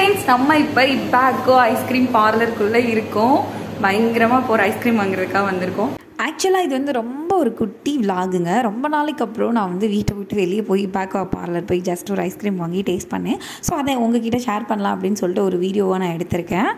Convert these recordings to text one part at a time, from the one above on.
friends நம்ம இப்போ இப்பாக்கோ ice cream பார்லருக்குள்ளே இருக்கோம் பயங்கரமாக போகிற ஐஸ்கிரீம் வாங்குறதுக்காக வந்திருக்கோம் ஆக்சுவலாக இது வந்து ரொம்ப ஒரு குட்டி விலாகுங்க ரொம்ப நாளைக்கு அப்புறம் நான் வந்து வீட்டை விட்டு வெளியே போய் பேக்கோ பார்லர் போய் ஜஸ்ட் ஒரு ஐஸ்கிரீம் வாங்கி டேஸ்ட் பண்ணேன் ஸோ அதை உங்ககிட்ட ஷேர் பண்ணலாம் அப்படின்னு சொல்லிட்டு ஒரு வீடியோவை நான் எடுத்திருக்கேன்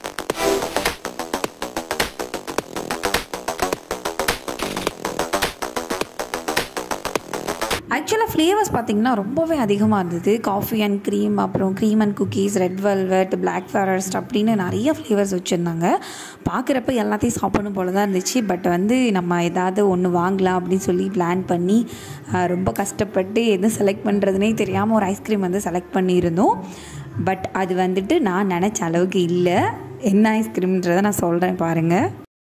ஆக்சுவலாக ஃப்ளேவர்ஸ் பார்த்தீங்கன்னா ரொம்பவே அதிகமாக இருந்தது காஃபி அண்ட் க்ரீம் அப்புறம் cream and cookies red velvet black forest அப்படின்னு நிறைய ஃப்ளேவர்ஸ் வச்சுருந்தாங்க பார்க்குறப்ப எல்லாத்தையும் சாப்பிடணும் போல தான் இருந்துச்சு பட் வந்து நம்ம ஏதாவது ஒன்று வாங்கலாம் அப்படின்னு சொல்லி பிளான் பண்ணி ஆஹ், ரொம்ப கஷ்டப்பட்டு எது செலக்ட் பண்ணுறதுனே தெரியாமல் ஒரு ஐஸ்கிரீம் வந்து செலக்ட் பண்ணியிருந்தோம் பட் அது வந்துட்டு நான் நினச்ச அளவுக்கு இல்லை என்ன ஐஸ்கிரீம்ன்றதை நான் சொல்கிறேன் பாருங்கள்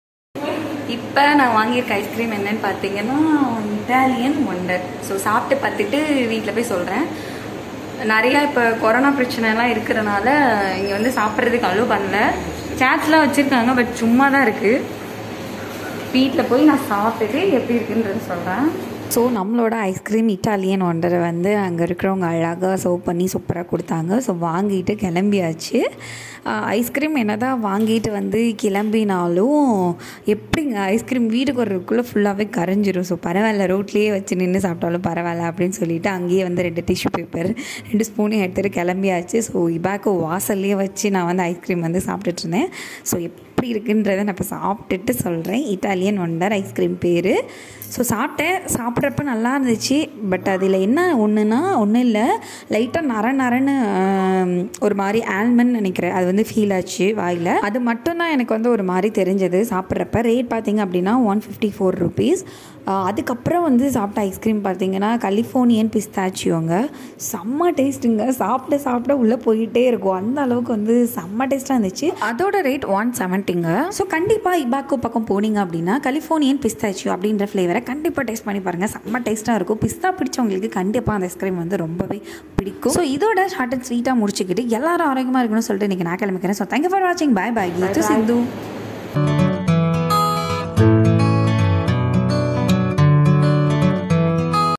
இப்போ நான் வாங்கியிருக்க ஐஸ்கிரீம் என்னன்னு பார்த்தீங்கன்னா இட்டாலியன் ஒண்டர் ஸோ சாப்பிட்டு பார்த்துட்டு வீட்டில் போய் சொல்கிறேன் நிறையா இப்போ கொரோனா பிரச்சனைலாம் இருக்கிறனால இங்கே வந்து சாப்பிட்றதுக்கு அலோவ் பண்ணல சேட்ஸ்லாம் வச்சுருக்காங்க பட் சும்மா தான் இருக்குது வீட்டில் போய் நான் சாப்பிட்டுட்டு எப்படி இருக்குன்றது சொல்கிறேன் ஸோ நம்மளோட ஐஸ்கிரீம் இட்டாலியன் ஒண்டரை வந்து அங்கே இருக்கிறவங்க அழகாக சர்வ் பண்ணி சூப்பராக கொடுத்தாங்க ஸோ வாங்கிட்டு கிளம்பியாச்சு ஐஸ்கிரீம் என்ன தான் வாங்கிட்டு வந்து கிளம்பினாலும் எப்படிங்க ஐஸ்கிரீம் வீட்டுக்கு வர்றதுக்குள்ளே ஃபுல்லாகவே கரைஞ்சிரும் ஸோ பரவாயில்ல ரோட்லேயே வச்சு நின்று சாப்பிட்டாலும் பரவாயில்ல அப்படின்னு சொல்லிட்டு அங்கேயே வந்து ரெண்டு டிஷ்யூ பேப்பர் ரெண்டு ஸ்பூனையும் எடுத்துகிட்டு கிளம்பியாச்சு ஸோ இபாக்கோ வாசல்லையே வச்சு நான் வந்து ஐஸ்கிரீம் வந்து சாப்பிட்டுட்டு இருந்தேன் ஸோ எப்படி இருக்குன்றதை நான் இப்போ சாப்பிட்டுட்டு சொல்கிறேன் இட்டாலியன் ஒண்டர் ஐஸ்கிரீம் பேர் ஸோ சாப்பிட்டேன் சாப்பிட்றப்ப நல்லா இருந்துச்சு பட் அதில் என்ன ஒன்றுனா ஒன்றும் இல்லை லைட்டாக நர நரன்னு ஆம், ஒரு மாதிரி ஆல்மண்ட் நினைக்கிறேன் அது வந்து ஃபீல் ஆச்சு வாயில் அது மட்டும்தான் எனக்கு வந்து ஒரு மாதிரி தெரிஞ்சது சாப்பிட்றப்ப ரேட் பார்த்தீங்க அப்படின்னா ஒன் ஃபிஃப்டி ஃபோர் ருபீஸ் அதுக்கப்புறம் வந்து சாப்பிட்ட ஐஸ்கிரீம் பார்த்தீங்கன்னா கலிஃபோர்னியன் பிஸ்தாச்சியோங்க செம்ம டேஸ்ட்டுங்க சாப்பிட சாப்பிட உள்ளே போயிட்டே இருக்கும் அந்த அளவுக்கு வந்து செம்ம டேஸ்ட்டாக இருந்துச்சு அதோட ரேட் ஒன் செவன்ட்டிங்க ஸோ கண்டிப்பாக இபாக்கோ பக்கம் போனீங்க அப்படின்னா கலிஃபோர்னியன் பிஸ்தாச்சியோ அப்படின்ற ஃப்ளேவரை கண்டிப்பாக டேஸ்ட் பண்ணி பாருங்கள் செம்ம டேஸ்ட்டாக இருக்கும் பிஸ்தா பிடிச்சவங்களுக்கு கண்டிப்பாக அந்த ஐஸ்கிரீம் வந்து ரொம்பவே பிடிக்கும் ஸோ இதோட ஷார்ட் அண்ட் ஸ்வீட்டாக முடிச்சுக்கிட்டு எல்லாரும் ஆரோக்கியமாக இருக்கணும்னு சொல்லிட்டு இன்றைக்கி நான் கிளம்பிக்கிறேன் ஸோ தேங்க்யூ ஃபார் வாட்சிங் பை பை கீது சிந்து